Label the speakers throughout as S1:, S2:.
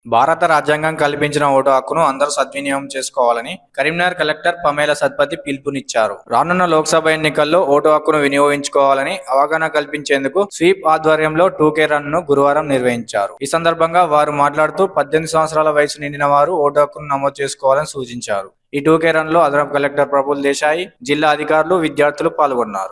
S1: భారత రాజ్యాంగం కల్పించిన ఓటు హక్కును అందరూ సద్వినియోగం చేసుకోవాలని కరీంనగర్ కలెక్టర్ పమేల సత్పతి పిలుపునిచ్చారు రానున్న లోక్సభ ఎన్నికల్లో ఓటు హక్కును వినియోగించుకోవాలని అవగాహన కల్పించేందుకు స్వీప్ ఆధ్వర్యంలో టూకే రన్ ను గురువారం నిర్వహించారు ఈ సందర్భంగా వారు మాట్లాడుతూ పద్దెనిమిది సంవత్సరాల వయసు నిండిన వారు ఓటు హక్కును నమోదు చేసుకోవాలని సూచించారు ఈ టూకే రన్ లో అదనపు కలెక్టర్ ప్రఫుల్ దేశాయి జిల్లా అధికారులు విద్యార్థులు పాల్గొన్నారు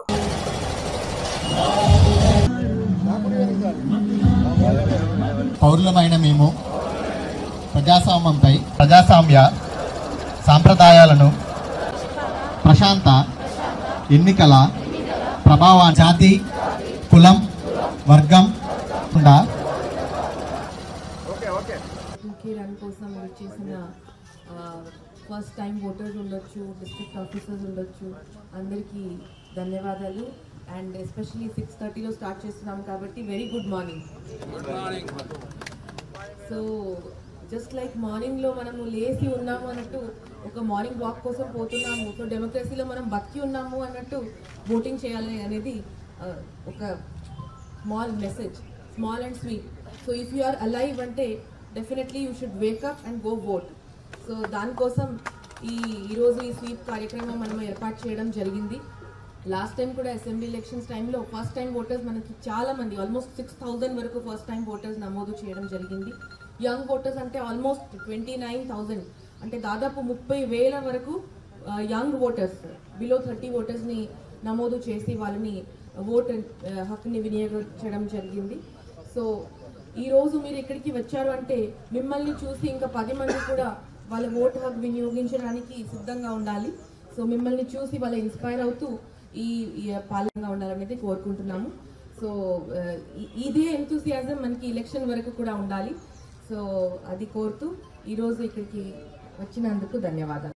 S2: పౌరులమైన మేము ప్రజాస్వామ్యంపై ప్రజాస్వామ్య సాంప్రదాయాలను ప్రశాంత ఎన్నికల ప్రభావా జాతి కులం వర్గం కుండా
S3: టూకే రన్ కోసం వచ్చేసిన ఫస్ట్ టైం ఓటర్స్ ఉండొచ్చు డిస్ట్రిక్ట్ ఆఫీసర్స్ ఉండొచ్చు అందరికీ ధన్యవాదాలు అండ్ ఎస్పెషలీ సిక్స్ థర్టీలో స్టార్ట్ చేస్తున్నాం కాబట్టి very good morning so just like మార్నింగ్లో మనము లేచి ఉన్నాము అన్నట్టు ఒక మార్నింగ్ వాక్ కోసం పోతున్నాము సో డెమోక్రసీలో మనం బతికి ఉన్నాము అన్నట్టు ఓటింగ్ చేయాలి అనేది ఆ, ఒక small message small and sweet so if you are alive అంటే definitely you should wake up and go vote so దానికోసం ఈ ఈరోజు ఈ స్వీప్ కార్యక్రమం మనం ఏర్పాటు చేయడం జరిగింది లాస్ట్ టైం కూడా అసెంబ్లీ ఎలక్షన్స్ టైంలో ఫస్ట్ టైం ఓటర్స్ మనకి చాలా మంది ఆల్మోస్ట్ సిక్స్ థౌజండ్ వరకు ఫస్ట్ టైం ఓటర్స్ నమోదు చేయడం జరిగింది యంగ్ ఓటర్స్ అంటే ఆల్మోస్ట్ ట్వంటీ నైన్ థౌజండ్ అంటే దాదాపు ముప్పై వేల వరకు యంగ్ ఓటర్స్ బిలో థర్టీ ఓటర్స్ని నమోదు చేసి వాళ్ళని ఓట్ హక్కుని వినియోగించడం జరిగింది సో ఈ రోజు మీరు ఇక్కడికి వచ్చారు అంటే మిమ్మల్ని చూసి ఇంకా పది మంది కూడా వాళ్ళ ఓటు హక్కు వినియోగించడానికి సిద్ధంగా ఉండాలి సో మిమ్మల్ని చూసి వాళ్ళ ఇన్స్పైర్ అవుతూ ఈ ఈ పాలనగా ఉండాలనేది కోరుకుంటున్నాము సో ఆ, ఇ- ఇదే ఎంతూసియాజం మనకి ఎలక్షన్ వరకు కూడా ఉండాలి సో అది కోరుతూ ఈరోజు ఇక్కడికి వచ్చినందుకు ధన్యవాదాలు